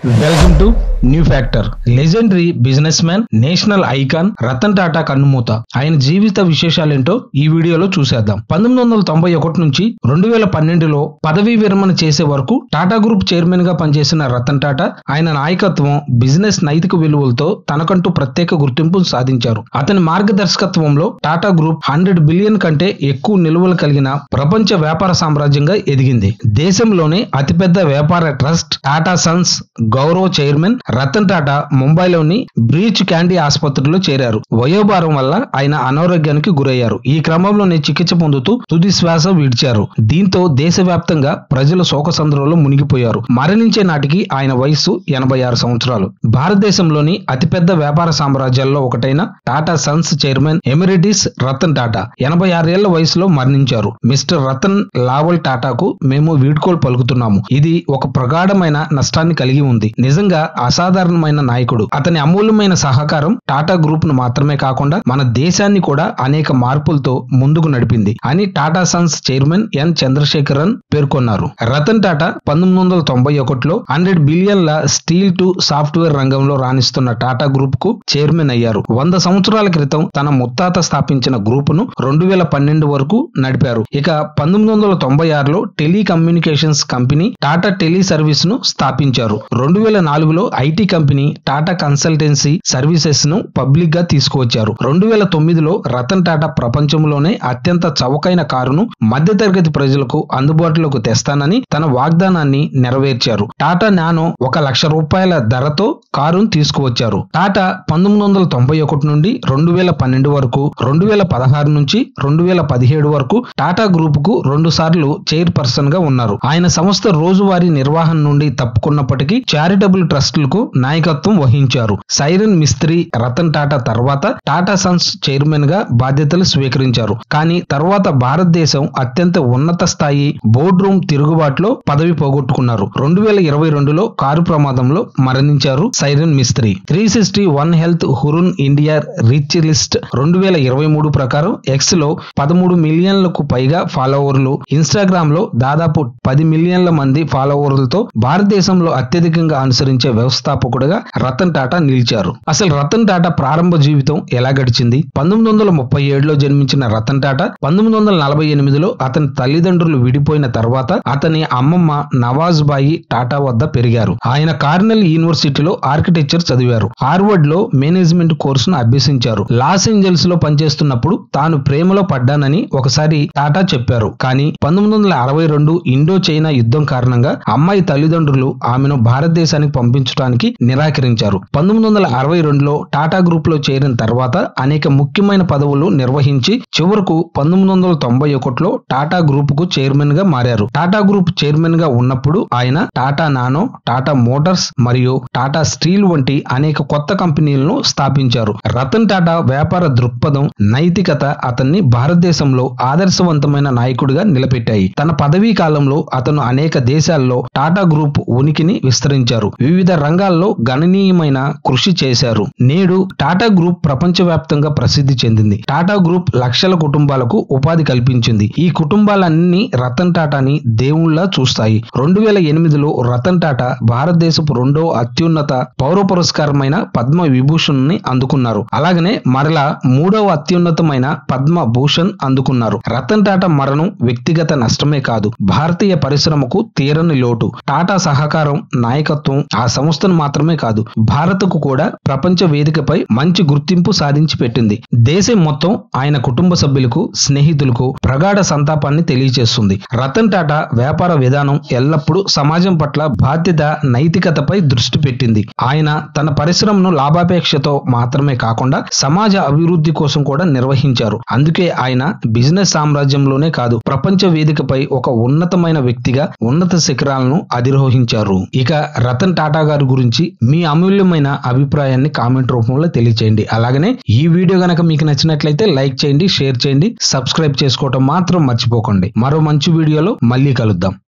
welcome to new factor legendary businessman national icon Ratan Tata కన్నుమూత ఆయన జీవిత విశేషాలేంటో ఈ వీడియోలో చూసేద్దాం పంతొమ్మిది వందల తొంభై ఒకటి నుంచి రెండు వేల పన్నెండులో పదవీ విరమణ చేసే వరకు టాటా గ్రూప్ చైర్మన్ గా పనిచేసిన రతన్ టాటా ఆయన నాయకత్వం బిజినెస్ నైతిక విలువలతో తనకంటూ ప్రత్యేక గుర్తింపు సాధించారు అతని మార్గదర్శకత్వంలో టాటా గ్రూప్ హండ్రెడ్ బిలియన్ కంటే ఎక్కువ నిల్వలు కలిగిన ప్రపంచ వ్యాపార సామ్రాజ్యంగా ఎదిగింది దేశంలోనే అతిపెద్ద వ్యాపార ట్రస్ట్ టాటా సన్స్ గౌరవ చైర్మన్ రతన్ టాటా ముంబైలోని బ్రీచ్ క్యాండీ ఆసుపత్రిలో చేరారు వయోభారం వల్ల ఆయన అనారోగ్యానికి గురయ్యారు ఈ క్రమంలోనే చికిత్స పొందుతూ తుది శ్వాస విడిచారు దీంతో దేశవ్యాప్తంగా ప్రజలు శోకసంద్రంలో మునిగిపోయారు మరణించే నాటికి ఆయన వయస్సు ఎనభై ఆరు సంవత్సరాలు భారతదేశంలోని అతిపెద్ద వ్యాపార సామ్రాజ్యాల్లో ఒకటైన Tata Sons chairman emeritus Ratan Tata ఎనభై ఆరేళ్ల వయసులో మరణించారు మిస్టర్ రతన్ లావల్ టాటాకు మేము వీడ్కోలు పలుకుతున్నాము ఇది ఒక ప్రగాఢమైన నష్టాన్ని కలిగి ఉంది నిజంగా అసాధారణమైన నాయకుడు అతని అమూల్యమైన సహకారం టాటా గ్రూప్ ను మాత్రమే కాకుండా మన దేశాన్ని కూడా అనేక మార్పులతో ముందుకు నడిపింది అని Tata Sons chairman N Chandrasekaran పేర్కొన్నారు రతన్ టాటా పంతొమ్మిది వందల తొంభై ఒకటిలో హండ్రెడ్ బిలియన్ల స్టీల్ టు సాఫ్ట్వేర్ రంగంలో రాణిస్తున్న టాటా గ్రూప్ కు చైర్మన్ అయ్యారు వంద సంవత్సరాల క్రితం తన ముత్తాత స్థాపించిన గ్రూప్ ను రెండు వేల పన్నెండు వరకు నడిపారు ఇక పంతొమ్మిది వందల తొంభై ఆరులో telecommunications company Tata teleservice ను స్థాపించారు రెండు వేల నాలుగులో IT company Tata Consultancy Services ను పబ్లిక్ గా తీసుకువచ్చారు రెండు వేల తొమ్మిదిలో రతన్ టాటా ప్రపంచంలోనే అత్యంత చవకైన కారును మధ్యతరగతి ప్రజలకు అందుబాటులోకి తెస్తానని తన వాగ్దానాన్ని నెరవేర్చారు టాటా నానో ఒక లక్ష రూపాయల ధరతో కారును తీసుకువచ్చారు టాటా పంతొమ్మిది వందల తొంభై ఒకటి నుండి రెండు వేల పన్నెండు వరకు రెండు వేల పదహారు నుంచి రెండు వేల పదిహేడు వరకు టాటా గ్రూప్ కు రెండు సార్లు చైర్పర్సన్ గా ఉన్నారు ఆయన సంస్థ రోజువారీ నిర్వహణ నుండి తప్పుకున్నప్పటికీ చారిటబుల్ ట్రస్టులకు నాయకత్వం వహించారు సైరన్ మిస్త్రీ రతన్ టాటా తర్వాత టాటా సన్స్ చైర్మన్ గా బాధ్యతలు స్వీకరించారు కానీ తర్వాత భారతదేశం అత్యంత ఉన్నత స్థాయి బోర్డు రూమ్ తిరుగుబాటులో పదవి పోగొట్టుకున్నారు రెండు వేల ఇరవై రెండులో కారు ప్రమాదంలో మరణించారు Cyrus Mistry three sixty one health Hurun India rich list రెండు వేల ఇరవై మూడు ప్రకారం ఎక్స్ లో పదమూడు మిలియన్లకు పైగా ఫాలోవర్లు ఇన్స్టాగ్రామ్ లో దాదాపు పది మిలియన్ల మంది ఫాలోవర్లతో భారతదేశంలో అత్యధికంగా అనుసరించే వ్యవస్థాపకుడుగా రతన్ టాటా నిలిచారు అసలు రతన్ టాటా ప్రారంభ జీవితం ఎలా గడిచింది పంతొమ్మిది వందల ముప్పై ఏడులో జన్మించిన రతన్ టాటా పంతొమ్మిది వందల నలభై ఎనిమిదిలో అతని తల్లిదండ్రులు విడిపోయిన తర్వాత అతని అమ్మమ్మ నవాజ్ బాయి టాటా వద్ద పెరిగారు ఆయన కార్నెల్ యూనివర్సిటీలో ఆర్కిటెక్చర్ చదివారు హార్వర్డ్ లో మేనేజ్మెంట్ కోర్సును అభ్యసించారు లాస్ ఏంజల్స్ లో పనిచేస్తున్నప్పుడు తాను ప్రేమలో పడ్డానని ఒకసారి టాటా చెప్పారు కానీ పంతొమ్మిది వందల అరవై రెండు ఇండో చైనా యుద్ధం కారణంగా అమ్మాయి తల్లిదండ్రులు ఆమెను భారతదేశానికి పంపించడానికి నిరాకరించారు పంతొమ్మిది వందల అరవై రెండులో టాటా గ్రూప్ లో చేరిన తర్వాత అనేక ముఖ్యమైన పదవులు నిర్వహించి చివరకు పంతొమ్మిది వందల తొంభై ఒకటిలో టాటా గ్రూప్ కు చైర్మన్ గా మారారు టాటా గ్రూప్ చైర్మన్ గా ఉన్నప్పుడు ఆయన టాటా నానో టాటా మోటార్స్ మరియు టాటా స్టీల్ వంటి అనేక కొత్త కంపెనీలను స్థాపించారు రతన్ టాటా వ్యాపార దృక్పథం నైతికత అతన్ని భారతదేశంలో ఆదర్శవంతమైన నాయకుడిగా నిలబెట్టాయి తన పదవీ కాలంలో అతను అనేక దేశాల్లో టాటా గ్రూప్ ఉనికిని విస్తరించారు వివిధ రంగాల్లో గణనీయమైన కృషి చేశారు నేడు టాటా గ్రూప్ ప్రపంచవ్యాప్తంగా ప్రసిద్ధి చెందింది టాటా గ్రూప్ లక్షల కుటుంబాలకు ఉపాధి కల్పించింది ఈ కుటుంబాలన్నీ రతన్ టాటాని దేవుళ్లా చూస్తాయి రెండు వేల ఎనిమిదిలో రతన్ టాటా భారతదేశపు రెండో అత్యున్నత పౌర పురస్కారమైన పద్మ విభూషణ్ ని అందుకున్నారు అలాగనే మరలా మూడవ అత్యున్నతమైన పద్మ భూషణ్ అందుకున్నారు రతన్ టాటా మరణం వ్యక్తిగత నష్టమే కాదు భారతీయ పరిశ్రమకు తీరని లోటు టాటా సహకారం నాయకత్వం ఆ సంస్థను మాత్రమే కాదు భారత్కు కూడా ప్రపంచ వేదికపై మంచి గుర్తింపు సాధించి పెట్టింది దేశం మొత్తం ఆయన కుటుంబ సభ్యులకు స్నేహితులకు ప్రగాఢ సంతాపాన్ని తెలియజేస్తుంది రతన్ టాటా వ్యాపార విధానం ఎల్లప్పుడూ సమాజం పట్ల బాధ్యత నైతికతపై దృష్టి పెట్టింది ఆయన తన పరిశ్రమను లాభాపేక్షతో మాత్రమే కాకుండా సమాజ అభివృద్ధి కోసం కూడా నిర్వహించారు అందుకే ఆయన బిజినెస్ సామ్రాజ్యంలోనే కాదు ప్రపంచ వేదికపై ఒక ఉన్నతమైన వ్యక్తిగా ఉన్నత శిఖరాలను అధిరోహించారు ఇక రతన్ టాటా గారి గురించి మీ అమూల్యమైన అభిప్రాయాన్ని కామెంట్ రూపంలో తెలియచేయండి అలాగనే ఈ వీడియో గనక మీకు నచ్చినట్లయితే లైక్ చేయండి షేర్ చేయండి సబ్స్క్రైబ్ చేసుకోవటం మాత్రం మర్చిపోకండి మరో మంచి వీడియోలో మళ్ళీ కలుద్దాం